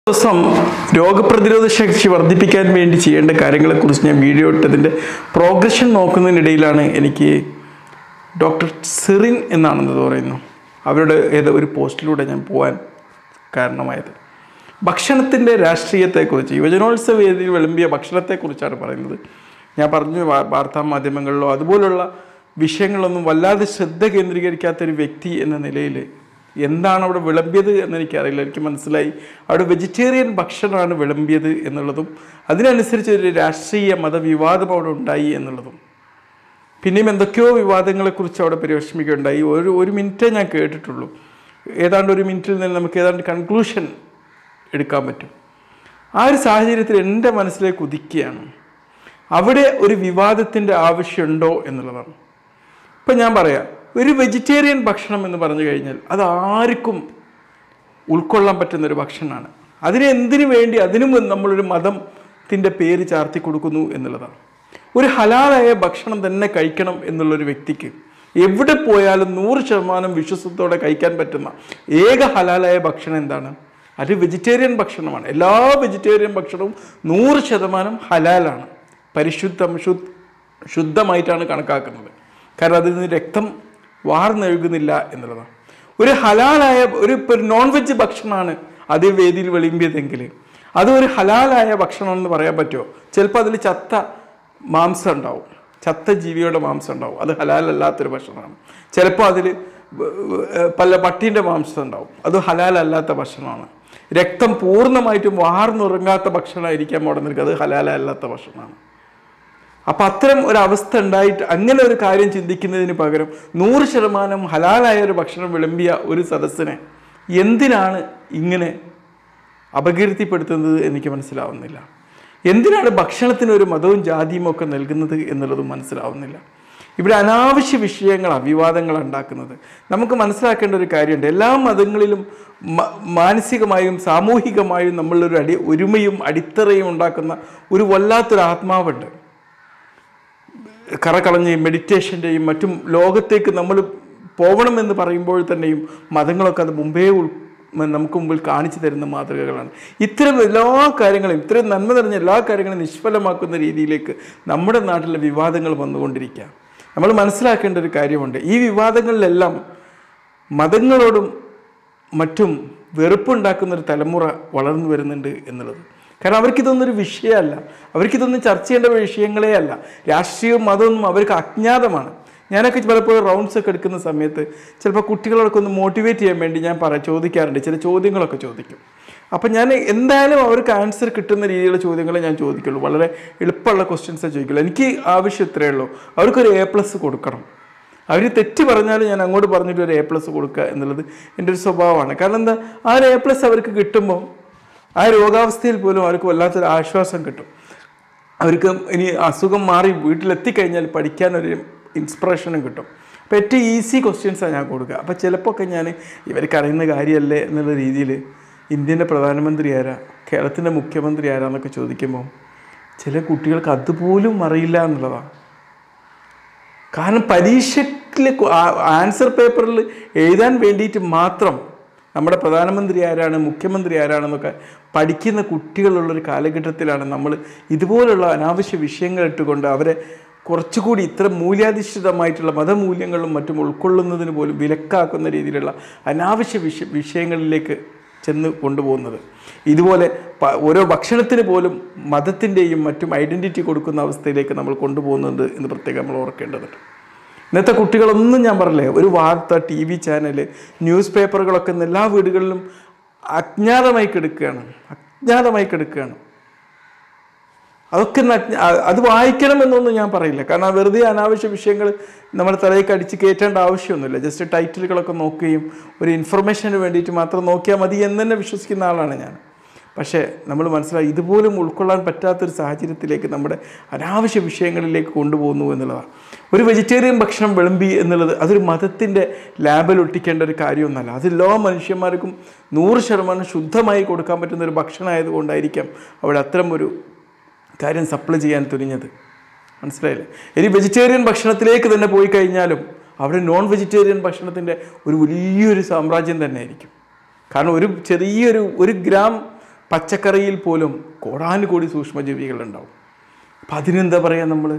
ദിവസം രോഗപ്രതിരോധ ശക്തി വർദ്ധിപ്പിക്കാൻ വേണ്ടി ചെയ്യേണ്ട കാര്യങ്ങളെക്കുറിച്ച് ഞാൻ വീഡിയോ ഇട്ടതിൻ്റെ പ്രോഗ്രഷൻ നോക്കുന്നതിനിടയിലാണ് എനിക്ക് ഡോക്ടർ സിറിൻ എന്നാണെന്ന് പറയുന്നു അവരുടെ ഏതോ ഒരു പോസ്റ്റിലൂടെ ഞാൻ പോകാൻ കാരണമായത് ഭക്ഷണത്തിൻ്റെ രാഷ്ട്രീയത്തെക്കുറിച്ച് യുവജനോത്സവ വേദിയിൽ വിളമ്പിയ ഭക്ഷണത്തെക്കുറിച്ചാണ് പറയുന്നത് ഞാൻ പറഞ്ഞു വാ- വാർത്താ മാധ്യമങ്ങളിലോ അതുപോലുള്ള വിഷയങ്ങളൊന്നും വല്ലാതെ ശ്രദ്ധ കേന്ദ്രീകരിക്കാത്ത ഒരു വ്യക്തി എന്ന നിലയിൽ എന്താണ് അവിടെ വിളമ്പിയത് എന്ന് എനിക്കറിയില്ല എനിക്ക് മനസ്സിലായി അവിടെ വെജിറ്റേറിയൻ ഭക്ഷണമാണ് വിളമ്പിയത് എന്നുള്ളതും അതിനനുസരിച്ച് ഒരു രാഷ്ട്രീയ മതവിവാദം അവിടെ ഉണ്ടായി എന്നുള്ളതും പിന്നെയും എന്തൊക്കെയോ വിവാദങ്ങളെക്കുറിച്ച് അവിടെ പരിരശ്മിക്കുകയുണ്ടായി ഒരു ഒരു മിനിറ്റേ ഞാൻ കേട്ടിട്ടുള്ളൂ ഏതാണ്ട് ഒരു മിനിറ്റിൽ നിന്ന് നമുക്ക് ഏതാണ്ട് കൺക്ലൂഷൻ എടുക്കാൻ പറ്റും ആ ഒരു സാഹചര്യത്തിൽ എൻ്റെ മനസ്സിലേക്ക് ഉദിക്കുകയാണ് അവിടെ ഒരു വിവാദത്തിൻ്റെ ആവശ്യമുണ്ടോ എന്നുള്ളതാണ് ഇപ്പം ഞാൻ പറയാം ഒരു വെജിറ്റേറിയൻ ഭക്ഷണം എന്ന് പറഞ്ഞു കഴിഞ്ഞാൽ അത് ആർക്കും ഉൾക്കൊള്ളാൻ പറ്റുന്ന ഒരു ഭക്ഷണമാണ് അതിന് എന്തിനു വേണ്ടി അതിനും നമ്മളൊരു മതത്തിൻ്റെ പേര് ചാർത്തി കൊടുക്കുന്നു എന്നുള്ളതാണ് ഒരു ഹലാലായ ഭക്ഷണം തന്നെ കഴിക്കണം എന്നുള്ളൊരു വ്യക്തിക്ക് എവിടെ പോയാലും നൂറ് ശതമാനം വിശ്വസത്തോടെ കഴിക്കാൻ പറ്റുന്ന ഏക ഹലാലായ ഭക്ഷണം എന്താണ് അത് വെജിറ്റേറിയൻ ഭക്ഷണമാണ് എല്ലാ വെജിറ്റേറിയൻ ഭക്ഷണവും നൂറ് ശതമാനം ഹലാലാണ് പരിശുദ്ധം ശുദ്ധ ശുദ്ധമായിട്ടാണ് കണക്കാക്കുന്നത് കാരണം അതിൽ നിന്ന് രക്തം വാർന്നൊഴുകുന്നില്ല എന്നുള്ളതാണ് ഒരു ഹലാലായ ഒരു ഇപ്പോൾ ഒരു നോൺ വെജ് ഭക്ഷണമാണ് അതേ വേദിയിൽ വിളമ്പിയതെങ്കിൽ അത് ഒരു ഹലാലായ ഭക്ഷണം എന്ന് പറയാൻ പറ്റുമോ ചിലപ്പോൾ അതിൽ ചത്ത മാംസം ഉണ്ടാവും ചത്ത ജീവിയുടെ മാംസം ഉണ്ടാവും അത് ഹലാലല്ലാത്തൊരു ഭക്ഷണമാണ് ചിലപ്പോൾ അതിൽ പല പട്ടീൻ്റെ മാംസം ഉണ്ടാവും അത് ഹലാലല്ലാത്ത ഭക്ഷണമാണ് രക്തം പൂർണ്ണമായിട്ടും വാർന്നുറങ്ങാത്ത ഭക്ഷണമായിരിക്കാം അവിടെ നിൽക്കുക അത് ഹലാലല്ലാത്ത ഭക്ഷണമാണ് അപ്പം അത്തരം ഒരു അവസ്ഥ ഉണ്ടായിട്ട് അങ്ങനെ ഒരു കാര്യം ചിന്തിക്കുന്നതിന് പകരം നൂറ് ശതമാനം ഹലാലായ ഒരു ഭക്ഷണം വിളമ്പിയ ഒരു സദസ്സിനെ എന്തിനാണ് ഇങ്ങനെ അപകീർത്തിപ്പെടുത്തുന്നത് എനിക്ക് മനസ്സിലാവുന്നില്ല എന്തിനാണ് ഭക്ഷണത്തിന് ഒരു മതവും ജാതിയും ഒക്കെ നൽകുന്നത് എന്നുള്ളതും മനസ്സിലാവുന്നില്ല ഇവിടെ അനാവശ്യ വിഷയങ്ങളാണ് വിവാദങ്ങൾ ഉണ്ടാക്കുന്നത് നമുക്ക് മനസ്സിലാക്കേണ്ട ഒരു കാര്യമുണ്ട് എല്ലാ മതങ്ങളിലും മ- മാനസികമായും സാമൂഹികമായും നമ്മളൊരു അടി ഒരുമയും അടിത്തറയും ഉണ്ടാക്കുന്ന ഒരു വല്ലാത്തൊരു ആത്മാവുണ്ട് കറകളഞ്ഞ് മെഡിറ്റേഷൻ്റെയും മറ്റും ലോകത്തേക്ക് നമ്മൾ പോകണമെന്ന് പറയുമ്പോൾ തന്നെയും മതങ്ങളൊക്കെ അത് മുമ്പേ ഉൾ നമുക്ക് മുമ്പിൽ കാണിച്ചു തരുന്ന മാതൃകകളാണ് ഇത്തരം എല്ലാ കാര്യങ്ങളും ഇത്തരം നന്മ നിറഞ്ഞ എല്ലാ കാര്യങ്ങളും നിഷ്ഫലമാക്കുന്ന രീതിയിലേക്ക് നമ്മുടെ നാട്ടിലെ വിവാദങ്ങൾ വന്നുകൊണ്ടിരിക്കുക നമ്മൾ മനസ്സിലാക്കേണ്ട ഒരു കാര്യമുണ്ട് ഈ വിവാദങ്ങളിലെല്ലാം മതങ്ങളോടും മറ്റും വെറുപ്പുണ്ടാക്കുന്ന ഒരു തലമുറ വളർന്നു വരുന്നുണ്ട് എന്നുള്ളത് കാരണം അവർക്കിതൊന്നും ഒരു വിഷയമല്ല അവർക്കിതൊന്നും ചർച്ച ചെയ്യേണ്ട വിഷയങ്ങളേ അല്ല രാഷ്ട്രീയവും മതമൊന്നും അവർക്ക് അജ്ഞാതമാണ് ഞാനൊക്കെ പലപ്പോഴും റൗണ്ട്സ് ഒക്കെ എടുക്കുന്ന സമയത്ത് ചിലപ്പോൾ കുട്ടികളൊക്കെ ഒന്ന് മോട്ടിവേറ്റ് ചെയ്യാൻ വേണ്ടി ഞാൻ പറ ചോദിക്കാറുണ്ട് ചില ചോദ്യങ്ങളൊക്കെ ചോദിക്കും അപ്പം ഞാൻ എന്തായാലും അവർക്ക് ആൻസർ കിട്ടുന്ന രീതിയിലുള്ള ചോദ്യങ്ങളെ ഞാൻ ചോദിക്കുള്ളൂ വളരെ എളുപ്പമുള്ള ക്വസ്റ്റ്യൻസേ ചോദിക്കുള്ളൂ എനിക്ക് ആവശ്യം ഇത്രയേ ഉള്ളൂ അവർക്കൊരു എ പ്ലസ് കൊടുക്കണം അവർ തെറ്റ് പറഞ്ഞാൽ ഞാൻ അങ്ങോട്ട് പറഞ്ഞിട്ട് ഒരു എ പ്ലസ് കൊടുക്കുക എന്നുള്ളത് എൻ്റെ ഒരു സ്വഭാവമാണ് കാരണം എന്താ ആ ഒരു എ പ്ലസ് അവർക്ക് കിട്ടുമ്പോൾ ആ രോഗാവസ്ഥയിൽ പോലും അവർക്ക് വല്ലാത്തൊരു ആശ്വാസം കിട്ടും അവർക്ക് ഇനി അസുഖം മാറി വീട്ടിലെത്തിക്കഴിഞ്ഞാൽ പഠിക്കാനൊരു ഇൻസ്പിറേഷനും കിട്ടും അപ്പോൾ ഏറ്റവും ഈസി ക്വസ്റ്റ്യൻസാണ് ഞാൻ കൊടുക്കുക അപ്പോൾ ചിലപ്പോൾ ഒക്കെ ഞാൻ ഇവർക്ക് അറിയുന്ന കാര്യമല്ലേ എന്നുള്ള രീതിയിൽ ഇന്ത്യൻ്റെ പ്രധാനമന്ത്രി ആരാ കേരളത്തിൻ്റെ മുഖ്യമന്ത്രി ആരാന്നൊക്കെ ചോദിക്കുമ്പോൾ ചില കുട്ടികൾക്ക് അതുപോലും അറിയില്ല എന്നുള്ളതാണ് കാരണം പരീക്ഷയ്ക്ക് ആൻസർ പേപ്പറിൽ എഴുതാൻ വേണ്ടിയിട്ട് മാത്രം നമ്മുടെ പ്രധാനമന്ത്രി ആരാണ് മുഖ്യമന്ത്രി ആരാണെന്നൊക്കെ പഠിക്കുന്ന കുട്ടികളുള്ളൊരു കാലഘട്ടത്തിലാണ് നമ്മൾ ഇതുപോലുള്ള അനാവശ്യ വിഷയങ്ങൾ ഇട്ടുകൊണ്ട് അവരെ കുറച്ചുകൂടി ഇത്ര മൂല്യാധിഷ്ഠിതമായിട്ടുള്ള മതമൂല്യങ്ങളും മറ്റും ഉൾക്കൊള്ളുന്നതിന് പോലും വിലക്കാക്കുന്ന രീതിയിലുള്ള അനാവശ്യ വിഷ വിഷയങ്ങളിലേക്ക് ചെന്ന് കൊണ്ടുപോകുന്നത് ഇതുപോലെ പ- ഓരോ ഭക്ഷണത്തിന് പോലും മതത്തിൻ്റെയും മറ്റും ഐഡൻറ്റിറ്റി കൊടുക്കുന്ന അവസ്ഥയിലേക്ക് നമ്മൾ കൊണ്ടുപോകുന്നുണ്ട് എന്ന് പ്രത്യേകം നമ്മൾ ഓർക്കേണ്ടതുണ്ട് ഇന്നത്തെ കുട്ടികളൊന്നും ഞാൻ പറഞ്ഞില്ലേ ഒരു വാർത്ത ടി വി ചാനൽ ന്യൂസ് പേപ്പറുകളൊക്കെ ഇന്ന് എല്ലാ വീടുകളിലും അജ്ഞാതമായി കിടക്കുകയാണ് അജ്ഞാതമായി കിടക്കുകയാണ് അതൊക്കെ ഇന്ന് അജ്ഞ- അ- അത് വായിക്കണമെന്നൊന്നും ഞാൻ പറയില്ല കാരണം വെറുതെ അനാവശ്യ വിഷയങ്ങൾ നമ്മുടെ തലയ്ക്ക് അടിച്ച് കയറ്റേണ്ട ആവശ്യമൊന്നുമില്ല ജസ്റ്റ് ടൈറ്റിലുകളൊക്കെ നോക്കുകയും ഒരു ഇൻഫർമേഷന് വേണ്ടിയിട്ട് മാത്രം നോക്കിയാൽ മതി എന്ന് തന്നെ വിശ്വസിക്കുന്ന ആളാണ് ഞാൻ പക്ഷേ നമ്മൾ മനസ്സിലായി ഇതുപോലും ഉൾക്കൊള്ളാൻ പറ്റാത്തൊരു സാഹചര്യത്തിലേക്ക് നമ്മുടെ അനാവശ്യ വിഷയങ്ങളിലേക്ക് കൊണ്ടുപോകുന്നു എന്നുള്ളതാണ് ഒരു വെജിറ്റേറിയൻ ഭക്ഷണം വിളമ്പി എന്നുള്ളത് അതൊരു മതത്തിൻ്റെ ലാബിൽ ഒട്ടിക്കേണ്ട ഒരു കാര്യമൊന്നുമല്ല അത് എല്ലാ മനുഷ്യന്മാർക്കും നൂറ് ശതമാനം ശുദ്ധമായി കൊടുക്കാൻ പറ്റുന്ന ഒരു ഭക്ഷണമായതുകൊണ്ടായിരിക്കാം അവിടെ അത്തരം ഒരു കാര്യം സപ്ലൈ ചെയ്യാൻ തുനിഞ്ഞത് മനസ്സിലായില്ലേ ഇനി വെജിറ്റേറിയൻ ഭക്ഷണത്തിലേക്ക് തന്നെ പോയി കഴിഞ്ഞാലും അവിടെ നോൺ വെജിറ്റേറിയൻ ഭക്ഷണത്തിൻ്റെ ഒരു വലിയൊരു സാമ്രാജ്യം തന്നെ ആയിരിക്കും കാരണം ഒരു ചെറിയൊരു ഒരു ഗ്രാം പച്ചക്കറിയിൽ പോലും കോടാനുകോടി സൂക്ഷ്മജീവികളുണ്ടാവും അപ്പം അതിനെന്താ പറയുക നമ്മൾ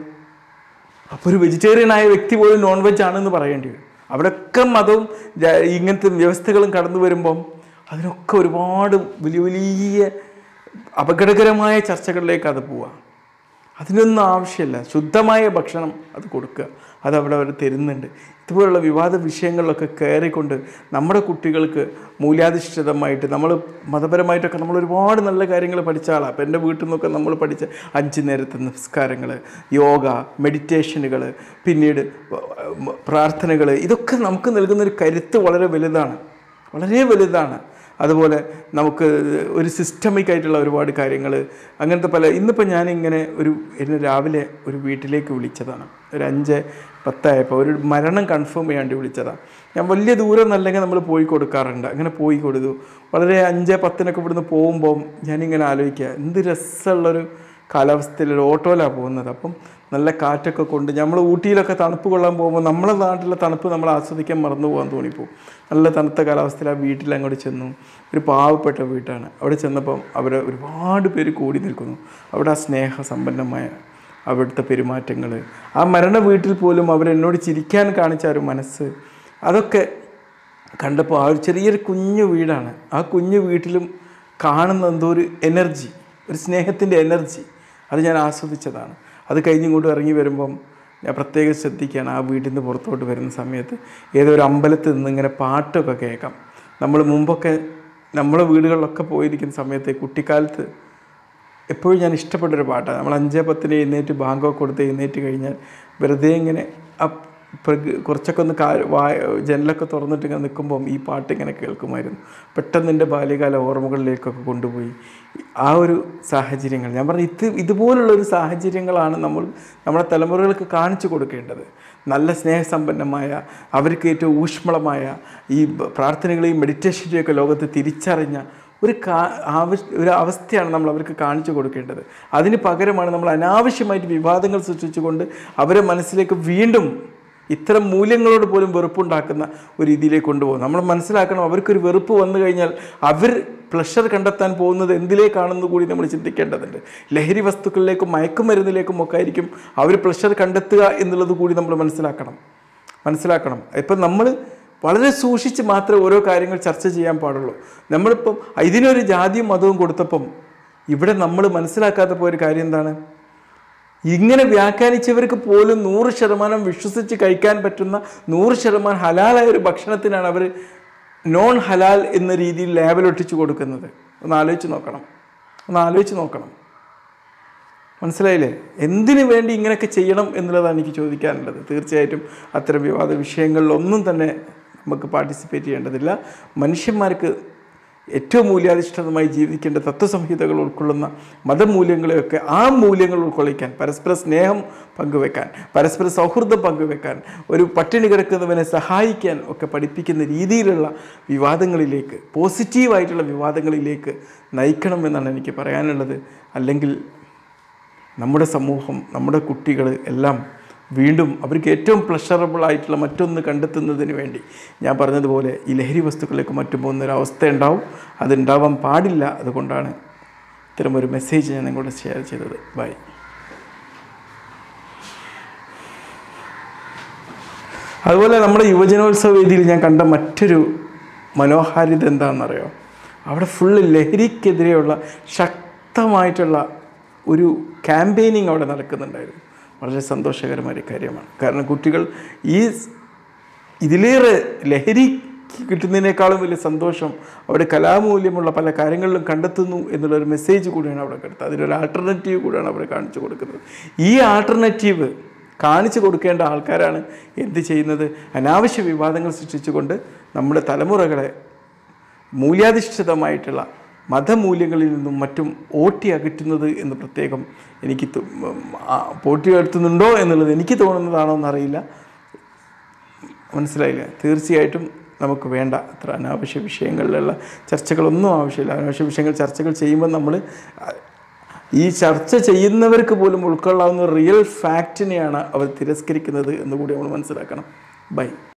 അപ്പോൾ ഒരു വെജിറ്റേറിയൻ ആയ വ്യക്തി പോലും നോൺ വെജ് ആണെന്ന് പറയേണ്ടി വരും അവിടെയൊക്കെ മതവും ജ- ഇങ്ങനത്തെ വ്യവസ്ഥകളും കടന്നു വരുമ്പം അതിനൊക്കെ ഒരുപാട് വലിയ വലിയ അപകടകരമായ ചർച്ചകളിലേക്ക് അത് പോവാം അതിനൊന്നും ആവശ്യമില്ല ശുദ്ധമായ ഭക്ഷണം അത് കൊടുക്കുക അത് അവിടെ അവർ തരുന്നുണ്ട് ഇതുപോലുള്ള വിവാദ വിഷയങ്ങളിലൊക്കെ കയറിക്കൊണ്ട് നമ്മുടെ കുട്ടികൾക്ക് മൂല്യാധിഷ്ഠിതമായിട്ട് നമ്മൾ മതപരമായിട്ടൊക്കെ നമ്മൾ ഒരുപാട് നല്ല കാര്യങ്ങൾ പഠിച്ച ആളാണ് അപ്പം എൻ്റെ വീട്ടിൽ നിന്നൊക്കെ നമ്മൾ പഠിച്ച അഞ്ച് നേരത്തെ നിസ്കാരങ്ങൾ യോഗ മെഡിറ്റേഷനുകൾ പിന്നീട് പ്രാർത്ഥനകൾ ഇതൊക്കെ നമുക്ക് നൽകുന്നൊരു കരുത്ത് വളരെ വലുതാണ് വളരെ വലുതാണ് അതുപോലെ നമുക്ക് ഒരു സിസ്റ്റമിക് ആയിട്ടുള്ള ഒരുപാട് കാര്യങ്ങൾ അങ്ങനത്തെ പല ഇന്നിപ്പോൾ ഞാനിങ്ങനെ ഒരു എന്നെ രാവിലെ ഒരു വീട്ടിലേക്ക് വിളിച്ചതാണ് ഒരു അഞ്ച് പത്തായപ്പോൾ ഒരു മരണം കൺഫേം ചെയ്യാണ്ടി വിളിച്ചതാണ് ഞാൻ വലിയ ദൂരം എന്നല്ലെങ്കിൽ നമ്മൾ പോയി കൊടുക്കാറുണ്ട് അങ്ങനെ പോയി കൊടുത്തു വളരെ അഞ്ച് പത്തിനൊക്കെ ഇവിടുന്ന് പോകുമ്പോൾ ഞാനിങ്ങനെ ആലോചിക്കുക എന്ത് രസമുള്ളൊരു കാലാവസ്ഥയിൽ ഒരു ഓട്ടോയിലാണ് പോകുന്നത് അപ്പം നല്ല കാറ്റൊക്കെ കൊണ്ട് നമ്മൾ ഊട്ടിയിലൊക്കെ തണുപ്പ് കൊള്ളാൻ പോകുമ്പോൾ നമ്മളെ നാട്ടിലെ തണുപ്പ് നമ്മൾ ആസ്വദിക്കാൻ മറന്നു പോകാൻ തോന്നിപ്പോവും നല്ല തണുത്ത കാലാവസ്ഥയിൽ ആ വീട്ടിൽ അങ്ങോട്ട് ചെന്നു ഒരു പാവപ്പെട്ട വീട്ടാണ് അവിടെ ചെന്നപ്പം അവർ ഒരുപാട് പേര് കൂടി നിൽക്കുന്നു അവിടെ ആ സ്നേഹസമ്പന്നമായ അവിടുത്തെ പെരുമാറ്റങ്ങൾ ആ മരണ വീട്ടിൽ പോലും അവരെന്നോട് ചിരിക്കാൻ കാണിച്ച ആ ഒരു മനസ്സ് അതൊക്കെ കണ്ടപ്പോൾ ആ ഒരു ചെറിയൊരു കുഞ്ഞു വീടാണ് ആ കുഞ്ഞു വീട്ടിലും കാണുന്ന എന്തോ ഒരു എനർജി ഒരു സ്നേഹത്തിൻ്റെ എനർജി അത് ഞാൻ ആസ്വദിച്ചതാണ് അത് കഴിഞ്ഞിങ്ങോട്ട് ഇറങ്ങി വരുമ്പം ഞാൻ പ്രത്യേകം ശ്രദ്ധിക്കുകയാണ് ആ വീട്ടിൽ നിന്ന് പുറത്തോട്ട് വരുന്ന സമയത്ത് ഏതോ ഒരു അമ്പലത്തിൽ നിന്ന് ഇങ്ങനെ പാട്ടൊക്കെ കേൾക്കാം നമ്മൾ മുമ്പൊക്കെ നമ്മളെ വീടുകളിലൊക്കെ പോയിരിക്കുന്ന സമയത്ത് കുട്ടിക്കാലത്ത് എപ്പോഴും ഞാൻ ഇഷ്ടപ്പെട്ടൊരു പാട്ടാണ് നമ്മൾ അഞ്ചേ പത്തിന് എഴുന്നേറ്റ് ബാങ്കൊക്കെ കൊടുത്ത് എഴുന്നേറ്റ് കഴിഞ്ഞാൽ വെറുതെ ഇങ്ങനെ ആ പ്രകൃ കുറച്ചൊക്കെ ഒന്ന് കാ വായ ജനലൊക്കെ തുറന്നിട്ട് ഇങ്ങനെ നിൽക്കുമ്പം ഈ പാട്ട് ഇങ്ങനെ കേൾക്കുമായിരുന്നു പെട്ടെന്ന് എൻ്റെ ബാല്യകാല ഓർമ്മകളിലേക്കൊക്കെ കൊണ്ടുപോയി ആ ഒരു സാഹചര്യങ്ങൾ ഞാൻ പറഞ്ഞു ഇത് ഇതുപോലുള്ള ഒരു സാഹചര്യങ്ങളാണ് നമ്മൾ നമ്മുടെ തലമുറകൾക്ക് കാണിച്ചു കൊടുക്കേണ്ടത് നല്ല സ്നേഹസമ്പന്നമായ അവർക്ക് ഏറ്റവും ഊഷ്മളമായ ഈ പ്രാർത്ഥനകളെയും മെഡിറ്റേഷൻ്റെയൊക്കെ ലോകത്ത് തിരിച്ചറിഞ്ഞ ഒരു കാ ആവശ്യ ഒരു അവസ്ഥയാണ് നമ്മൾ അവർക്ക് കാണിച്ചു കൊടുക്കേണ്ടത് അതിന് പകരമാണ് നമ്മൾ അനാവശ്യമായിട്ട് വിവാദങ്ങൾ സൃഷ്ടിച്ചുകൊണ്ട് അവരെ മനസ്സിലേക്ക് വീണ്ടും ഇത്തരം മൂല്യങ്ങളോട് പോലും വെറുപ്പുണ്ടാക്കുന്ന ഒരു രീതിയിലേക്ക് കൊണ്ടുപോകും നമ്മൾ മനസ്സിലാക്കണം അവർക്കൊരു വെറുപ്പ് വന്നു കഴിഞ്ഞാൽ അവർ പ്ലഷർ കണ്ടെത്താൻ പോകുന്നത് എന്തിലേക്കാണെന്ന് കൂടി നമ്മൾ ചിന്തിക്കേണ്ടതുണ്ട് ലഹരി വസ്തുക്കളിലേക്കും മയക്കുമരുന്നിലേക്കും ഒക്കെ ആയിരിക്കും അവർ പ്ലഷർ കണ്ടെത്തുക എന്നുള്ളത് കൂടി നമ്മൾ മനസ്സിലാക്കണം മനസ്സിലാക്കണം ഇപ്പം നമ്മൾ വളരെ സൂക്ഷിച്ച് മാത്രമേ ഓരോ കാര്യങ്ങൾ ചർച്ച ചെയ്യാൻ പാടുള്ളൂ നമ്മളിപ്പം ഇതിനൊരു ജാതിയും മതവും കൊടുത്തപ്പം ഇവിടെ നമ്മൾ മനസ്സിലാക്കാത്ത പോയൊരു കാര്യം എന്താണ് ഇങ്ങനെ വ്യാഖ്യാനിച്ചവർക്ക് പോലും നൂറ് ശതമാനം വിശ്വസിച്ച് കഴിക്കാൻ പറ്റുന്ന നൂറ് ശതമാനം ഹലാലായ ഒരു ഭക്ഷണത്തിനാണ് അവർ നോൺ ഹലാൽ എന്ന രീതിയിൽ ലേബൽ ഒട്ടിച്ചു കൊടുക്കുന്നത് ഒന്ന് ആലോചിച്ച് നോക്കണം ഒന്ന് ആലോചിച്ച് നോക്കണം മനസ്സിലായില്ലേ എന്തിനു വേണ്ടി ഇങ്ങനെയൊക്കെ ചെയ്യണം എന്നുള്ളതാണ് എനിക്ക് ചോദിക്കാനുള്ളത് തീർച്ചയായിട്ടും അത്തരം വിവാദ വിഷയങ്ങളിലൊന്നും തന്നെ നമുക്ക് പാർട്ടിസിപ്പേറ്റ് ചെയ്യേണ്ടതില്ല മനുഷ്യന്മാർക്ക് ഏറ്റവും മൂല്യാധിഷ്ഠിതമായി ജീവിക്കേണ്ട തത്വസംഹിതകൾ ഉൾക്കൊള്ളുന്ന മതമൂല്യങ്ങളെയൊക്കെ ആ മൂല്യങ്ങൾ ഉൾക്കൊള്ളിക്കാൻ പരസ്പര സ്നേഹം പങ്കുവെക്കാൻ പരസ്പര സൗഹൃദം പങ്കുവെക്കാൻ ഒരു പട്ടിണി കിടക്കുന്നവനെ സഹായിക്കാൻ ഒക്കെ പഠിപ്പിക്കുന്ന രീതിയിലുള്ള വിവാദങ്ങളിലേക്ക് പോസിറ്റീവായിട്ടുള്ള വിവാദങ്ങളിലേക്ക് നയിക്കണം എന്നാണ് എനിക്ക് പറയാനുള്ളത് അല്ലെങ്കിൽ നമ്മുടെ സമൂഹം നമ്മുടെ കുട്ടികൾ എല്ലാം വീണ്ടും അവർക്ക് ഏറ്റവും പ്ലഷറബിൾ ആയിട്ടുള്ള മറ്റൊന്ന് കണ്ടെത്തുന്നതിന് വേണ്ടി ഞാൻ പറഞ്ഞതുപോലെ ഈ ലഹരി വസ്തുക്കളിലേക്ക് മറ്റും പോകുന്നൊരവസ്ഥ ഉണ്ടാവും അതുണ്ടാവാൻ പാടില്ല അതുകൊണ്ടാണ് ഇത്തരമൊരു മെസ്സേജ് ഞാൻ നിങ്ങളോട് ഷെയർ ചെയ്തത് ബൈ അതുപോലെ നമ്മുടെ യുവജനോത്സവ വേദിയിൽ ഞാൻ കണ്ട മറ്റൊരു മനോഹാരിത എന്താണെന്നറിയോ അവിടെ ഫുള്ള് ലഹരിക്കെതിരെയുള്ള ശക്തമായിട്ടുള്ള ഒരു ക്യാമ്പയിനിങ് അവിടെ നടക്കുന്നുണ്ടായിരുന്നു വളരെ സന്തോഷകരമായ ഒരു കാര്യമാണ് കാരണം കുട്ടികൾ ഈ ഇതിലേറെ ലഹരി കിട്ടുന്നതിനേക്കാളും വലിയ സന്തോഷം അവിടെ കലാമൂല്യമുള്ള പല കാര്യങ്ങളിലും കണ്ടെത്തുന്നു എന്നുള്ളൊരു മെസ്സേജ് കൂടിയാണ് അവിടെ കിടത്തുന്നത് അതിനൊരു ആൾട്ടർനേറ്റീവ് കൂടിയാണ് അവർ കാണിച്ചു കൊടുക്കുന്നത് ഈ ആൾട്ടർനേറ്റീവ് കാണിച്ചു കൊടുക്കേണ്ട ആൾക്കാരാണ് എന്ത് ചെയ്യുന്നത് അനാവശ്യ വിവാദങ്ങൾ സൃഷ്ടിച്ചുകൊണ്ട് നമ്മുടെ തലമുറകളെ മൂല്യാധിഷ്ഠിതമായിട്ടുള്ള മതമൂല്യങ്ങളിൽ നിന്നും മറ്റും ഓട്ടി അകറ്റുന്നത് എന്ന് പ്രത്യേകം എനിക്ക് തോ- ആ, പോട്ടി അകറ്റുന്നുണ്ടോ എന്നുള്ളത് എനിക്ക് തോന്നുന്നതാണോ എന്നറിയില്ല മനസ്സിലായില്ല തീർച്ചയായിട്ടും നമുക്ക് വേണ്ട അത്ര അനാവശ്യ വിഷയങ്ങളിലുള്ള ചർച്ചകളൊന്നും ആവശ്യമില്ല അനാവശ്യ വിഷയങ്ങൾ ചർച്ചകൾ ചെയ്യുമ്പോൾ നമ്മൾ ഈ ചർച്ച ചെയ്യുന്നവർക്ക് പോലും ഉൾക്കൊള്ളാവുന്ന റിയൽ ഫാക്റ്റിനെയാണ് അവർ തിരസ്കരിക്കുന്നത് എന്ന് കൂടി നമ്മൾ മനസ്സിലാക്കണം ബൈ